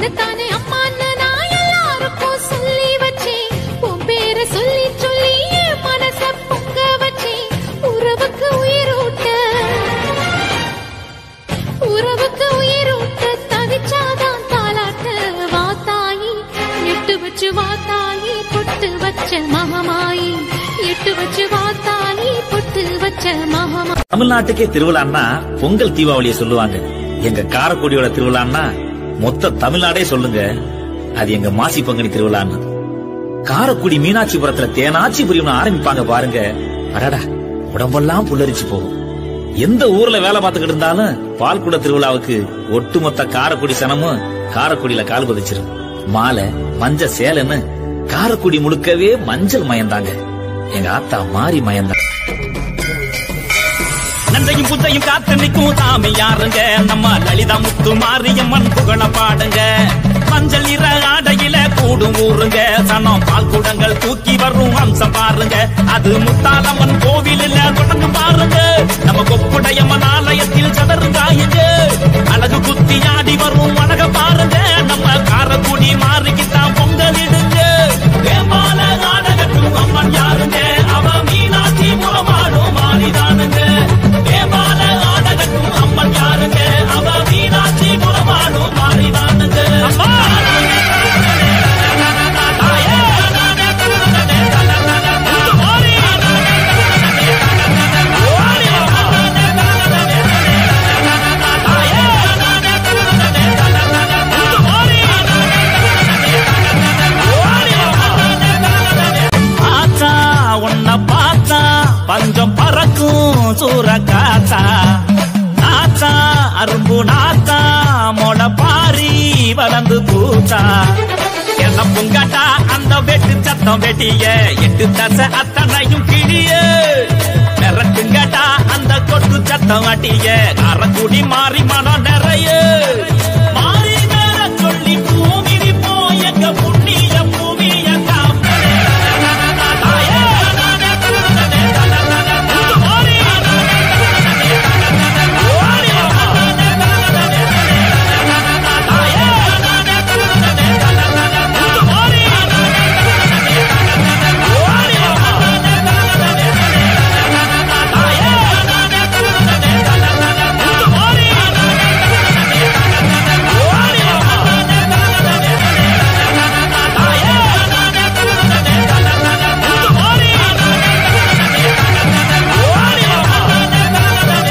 உன்னைத்தானே அம்மான்னு நான் எல்லாருக்கும் சொல்லி வச்சேன் உன் பேரை சொல்லி சொல்லி என் மனச பொங்க வச்சேன் உறவுக்கு உயிரூட்ட உறவுக்கு உயிரூட்ட தவிச்சாதான் தாலாட்ட வாத்தாயி எட்டு வச்சு வாத்தாயி பொட்டு வச்ச மகமாயி எட்டு வச்சு வாத்தாயி பொட்டு வச்ச மகமா தமிழ்நாட்டுக்கே திருவிழான்னா பொங்கல் தீபாவளியை சொல்லுவாங்க எங்க காரக்குடியோட திருவிழான்னா மொத்த தமிழ்நாடே சொல்லுங்க அது எங்க மாசி பங்குனி திருவிழான்னு காரக்குடி மீனாட்சிபுரத்துல தேனாட்சி புரியும்னு ஆரம்பிப்பாங்க பாருங்க அடடா உடம்பெல்லாம் புல்லரிச்சு போகும் எந்த ஊர்ல வேலை பார்த்துக்கிட்டு இருந்தாலும் பால்குட திருவிழாவுக்கு ஒட்டுமொத்த காரக்குடி சனமும் காரக்குடியில கால் பதிச்சிரும் மாலை மஞ்ச சேலைன்னு காரக்குடி முழுக்கவே மஞ்சள் மயந்தாங்க எங்க ஆத்தா மாறி மயந்தாங்க நன்றையும் புத்தையும் காத்து நிற்கும் சாமி யாருங்க நம்ம லலிதா முத்து மாரியம்மன் புகழ பாடுங்க மஞ்சள் நிற ஆடையில கூடும் ஊருங்க சனம் பால் குடங்கள் தூக்கி வரும் அம்சம் பாருங்க அது முத்தாலம்மன் கோவிலில் தொடங்கும் பாருங்க நம்ம கொப்புடையம்மன் ஆலயத்தில் சதருங்காயுங்க அழகு குத்தி ஆடி வரும் அழக பாருங்க நம்ம காரக்குடி மாறிக்கிட்டான் பொங்கலிடுங்க வேமால நாடகத்தும் அம்மன் யாருங்க அவ மீனாட்சி முறமாடும் மாறிதானுங்க வேமால நாடகத்தும் அம்மன் யாருங்க அவ மீனாட்சி முறமாடும் மாறிதானுங்க அம்மா ஆத்தா உன்னை பார்த்தா பஞ்சம் பறக்கும் சூற காத்தா நாத்தா அரும்பு நாத்தா மொட பாரி வளர்ந்து பூத்தா என்ன புங்கட்டா அந்த வெட்டு சத்தம் வெட்டிய எட்டு தசை அத்தனையும் கிளிய மிரட்டுங்கட்டா அந்த கொட்டு சத்தம் வட்டிய காரக்குடி மாறி மனம் நிறைய